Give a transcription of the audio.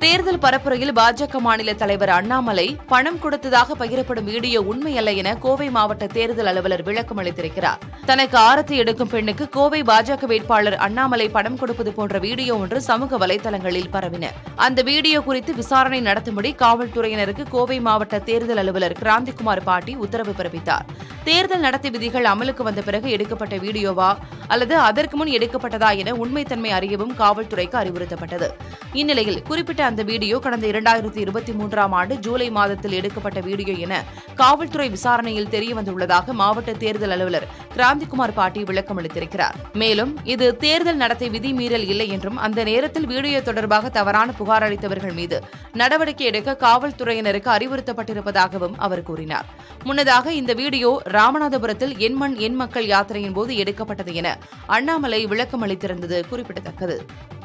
தேர்தல் பரப்புரையில் பாஜக மாநில தலைவர் அண்ணாமலை பணம் கொடுத்ததாக பகிரப்படும் வீடியோ உண்மையல்ல என கோவை மாவட்ட தேர்தல் அலுவலர் விளக்கம் அளித்திருக்கிறார் தனக்கு ஆரத்தி எடுக்கும் பெண்ணுக்கு கோவை பாஜக வேட்பாளர் அண்ணாமலை பணம் கொடுப்பது போன்ற வீடியோ ஒன்று சமூக வலைதளங்களில் பரவின அந்த வீடியோ குறித்து விசாரணை நடத்தும்படி காவல்துறையினருக்கு கோவை மாவட்ட தேர்தல் அலுவலர் கிராந்திகுமார் பாட்டி உத்தரவு பிறப்பித்தார் தேர்தல் நடத்தை விதிகள் அமலுக்கு வந்த பிறகு எடுக்கப்பட்ட வீடியோவா அல்லது அதற்கு முன் எடுக்கப்பட்டதா என உண்மைத்தன்மை அறியவும் காவல்துறைக்கு அறிவுறுத்தப்பட்டது இந்நிலையில் குறிப்பிட்ட அந்த வீடியோ கடந்த இரண்டாயிரத்தி இருபத்தி மூன்றாம் ஆண்டு ஜூலை மாதத்தில் எடுக்கப்பட்ட வீடியோ என காவல்துறை விசாரணையில் தெரியவந்துள்ளதாக மாவட்ட தேர்தல் அலுவலர் கிராந்திகுமார் பாட்டி விளக்கம் அளித்திருக்கிறார் மேலும் இது தேர்தல் நடத்தை விதிமீறல் இல்லை என்றும் அந்த நேரத்தில் வீடியோ தொடர்பாக தவறான புகார் அளித்தவர்கள் மீது நடவடிக்கை எடுக்க காவல்துறையினருக்கு அறிவுறுத்தப்பட்டிருப்பதாகவும் அவர் கூறினார் முன்னதாக இந்த வீடியோ ராமநாதபுரத்தில் என் மண் என் மக்கள் யாத்திரையின் போது எடுக்கப்பட்டது என அண்ணாமலை விளக்கம் அளித்திருந்தது குறிப்பிடத்தக்கது